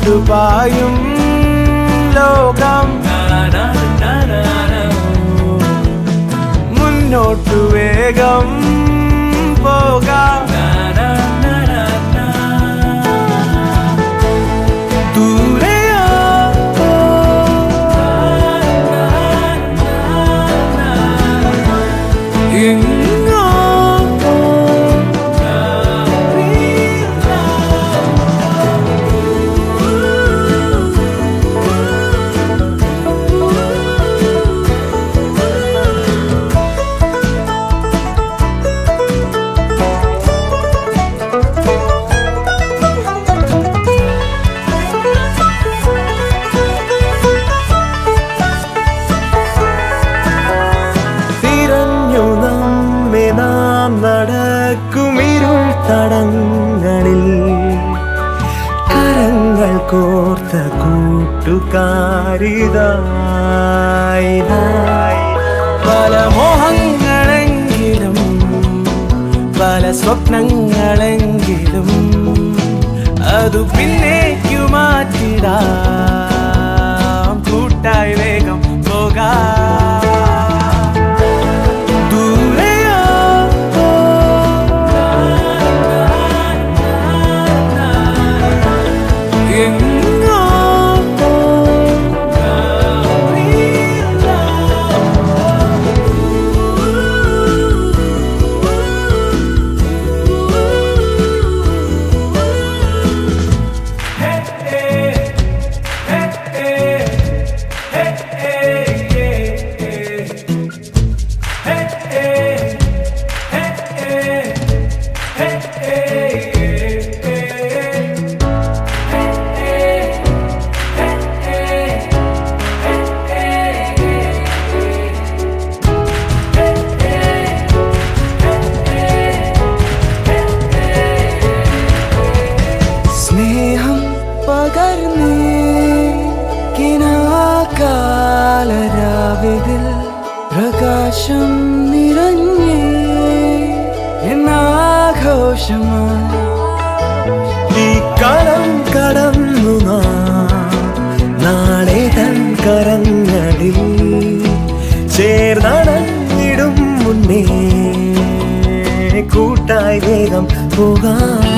മുന്നോട്ടു പായും ലോകം മുന്നോട്ടു വേഗം പോകാം ദൂരെയോ എങ്ങോ തിരഞ്ഞു നമ്മെ നാം നടക്കുമിരുൾ തടങ്ങളിൽ കരങ്ങൾ കോർത്ത കൂട്ടുകാരിതായി പല മോഹങ്ങളെങ്കിലും പല സ്വപ്നങ്ങളെങ്കിലും അതു പിന്നേക്കു മാറ്റിടാം കൂട്ടായി വേഗം പോകാം ദൂരെയോ എങ്ങോ സ്നേഹം പകർന്നേ കിനാകാലരാവിതിൽ പ്രകാശം നിറഞ്ഞേ എന്നാഘോഷമായി ഈ കളം കടന്നു നാം നാളെ തൻ കരങ്ങളിൽ ചേർന്നടങ്ങിടും മുന്നേ കൂട്ടായി വേഗം പോകാം